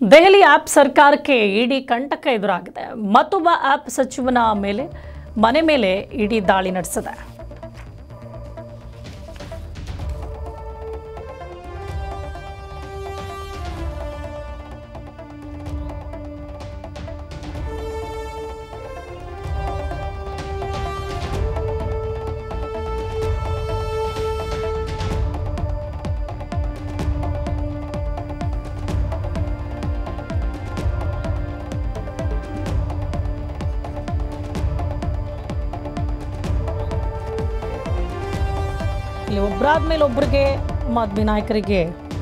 Delhi app ಸರ್ಕಾರಕ್ಕೆ ಇಡಿ ಕಂಟಕ ಎದುರಾಗಿದೆ ಮತ್ತೊಬ್ಬ ಆಪ್ ಸಚಿವನ ಮೇಲೆ ಮನೆ ಮೇಲೆ ಇಡಿ ದಾಳಿ ನಡೆಸಿದೆ ಇಲ್ಲಿ ಒಬ್ಬರಾದ ಮೇಲೆ ಒಬ್ಬರಿಗೆ ಆಮ್ ಆದ್ಮಿ ನಾಯಕರಿಗೆ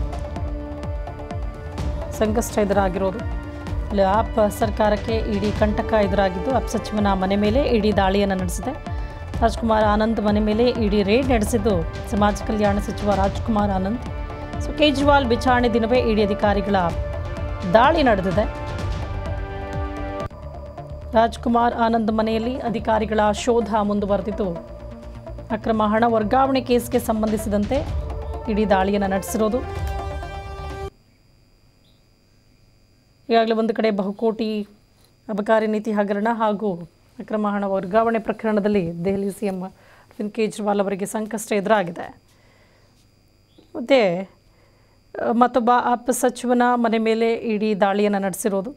ಸಂಕಷ್ಟ ಎದುರಾಗಿರೋದು ಇಲ್ಲಿ ಆಪ್ ಸರ್ಕಾರಕ್ಕೆ ಇಡಿ ಕಂಟಕ ಎದುರಾಗಿದ್ದು ಆಪ್ ಸಚಿವನ ಮನೆ ಮೇಲೆ ಇಡಿ ದಾಳಿಯನ್ನು ನಡೆಸಿದೆ ರಾಜ್ಕುಮಾರ್ ಆನಂದ್ ಮನೆ ಮೇಲೆ ಇಡಿ ರೇಡ್ ನಡೆಸಿದ್ದು ಸಮಾಜ ಕಲ್ಯಾಣ ಸಚಿವ ರಾಜ್ಕುಮಾರ್ ಆನಂದ್ ಸೊ ಕೇಜ್ರಿವಾಲ್ ವಿಚಾರಣೆ ದಿನವೇ ಇಡಿ ಅಧಿಕಾರಿಗಳ ದಾಳಿ ನಡೆದಿದೆ ರಾಜ್ಕುಮಾರ್ ಆನಂದ್ ಮನೆಯಲ್ಲಿ ಅಧಿಕಾರಿಗಳ ಶೋಧ ಮುಂದುವರೆದಿದ್ದು ಅಕ್ರಮ ಹಣ ವರ್ಗಾವಣೆ ಕೇಸ್ಗೆ ಸಂಬಂಧಿಸಿದಂತೆ ಇಡೀ ದಾಳಿಯನ್ನು ನಡೆಸಿರೋದು ಈಗಾಗಲೇ ಒಂದು ಕಡೆ ಬಹುಕೋಟಿ ಅಬಕಾರಿ ನೀತಿ ಹಗರಣ ಹಾಗೂ ಅಕ್ರಮ ಹಣ ವರ್ಗಾವಣೆ ಪ್ರಕರಣದಲ್ಲಿ ದೆಹಲಿ ಸಿ ಎಂ ಅರವಿಂದ್ ಕೇಜ್ರಿವಾಲ್ ಅವರಿಗೆ ಸಂಕಷ್ಟ ಎದುರಾಗಿದೆ ಮತ್ತು ಮತ್ತೊಬ್ಬ ಆಪ್ ಸಚಿವನ ಮನೆ ಮೇಲೆ ಇಡೀ ದಾಳಿಯನ್ನು ನಡೆಸಿರೋದು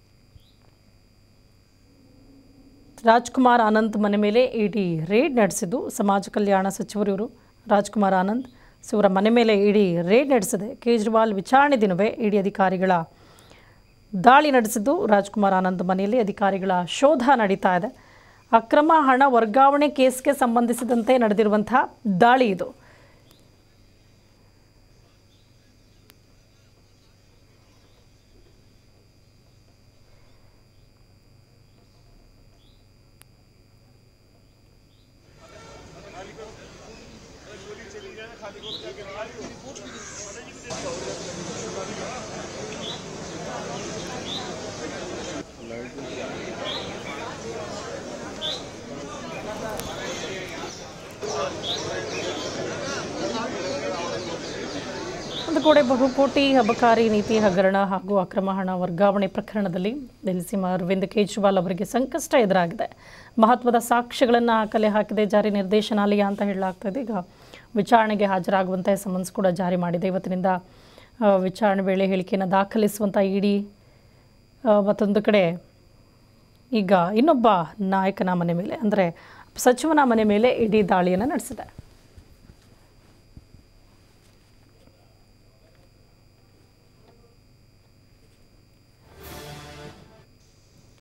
ರಾಜ್ಕುಮಾರ್ ಆನಂದ್ ಮನೆ ಮೇಲೆ ಇಡಿ ರೇಡ್ ನಡೆಸಿದ್ದು ಸಮಾಜ ಕಲ್ಯಾಣ ಸಚಿವರು ಇವರು ರಾಜ್ಕುಮಾರ್ ಆನಂದ್ ಸೊ ಇವರ ಮನೆ ಮೇಲೆ ಇಡಿ ರೇಡ್ ನಡೆಸಿದೆ ಕೇಜ್ರಿವಾಲ್ ವಿಚಾರಣೆ ದಿನವೇ ಇಡಿ ಅಧಿಕಾರಿಗಳ ದಾಳಿ ನಡೆಸಿದ್ದು ರಾಜ್ಕುಮಾರ್ ಆನಂದ್ ಮನೆಯಲ್ಲಿ ಅಧಿಕಾರಿಗಳ ಶೋಧ ನಡೀತಾ ಇದೆ ಅಕ್ರಮ ಹಣ ವರ್ಗಾವಣೆ ಕೇಸ್ಗೆ ಸಂಬಂಧಿಸಿದಂತೆ ನಡೆದಿರುವಂತಹ ದಾಳಿ ಇದು ಒಂದು ಕಡೆ ಬಹುಕೋಟಿ ಅಬಕಾರಿ ನೀತಿ ಹಗರಣ ಹಾಗೂ ಅಕ್ರಮ ಹಣ ವರ್ಗಾವಣೆ ಪ್ರಕರಣದಲ್ಲಿ ದೆಹಲಿ ಸಿಎಂ ಅರವಿಂದ್ ಕೇಜ್ರಿವಾಲ್ ಅವರಿಗೆ ಸಂಕಷ್ಟ ಎದುರಾಗಿದೆ ಮಹತ್ವದ ಸಾಕ್ಷ್ಯಗಳನ್ನು ಕಲೆ ಹಾಕಿದೆ ಜಾರಿ ನಿರ್ದೇಶನಾಲಯ ಅಂತ ಹೇಳಲಾಗ್ತಾ ಇದೆ ಈಗ ವಿಚಾರಣೆಗೆ ಹಾಜರಾಗುವಂತೆ ಸಮನ್ಸ್ ಕೂಡ ಜಾರಿ ಮಾಡಿದೆ ಇವತ್ತಿನಿಂದ ಆ, ವಿಚಾರಣೆ ವೇಳೆ ಹೇಳಿಕೆಯನ್ನು ದಾಖಲಿಸುವಂಥ ಇಡಿ ಮತ್ತೊಂದು ಕಡೆ ಈಗ ಇನ್ನೊಬ್ಬ ನಾಯಕನ ಮನೆ ಮೇಲೆ ಅಂದರೆ ಸಚಿವನ ಮನೆ ಮೇಲೆ ಇಡೀ ದಾಳಿಯನ್ನು ನಡೆಸಿದೆ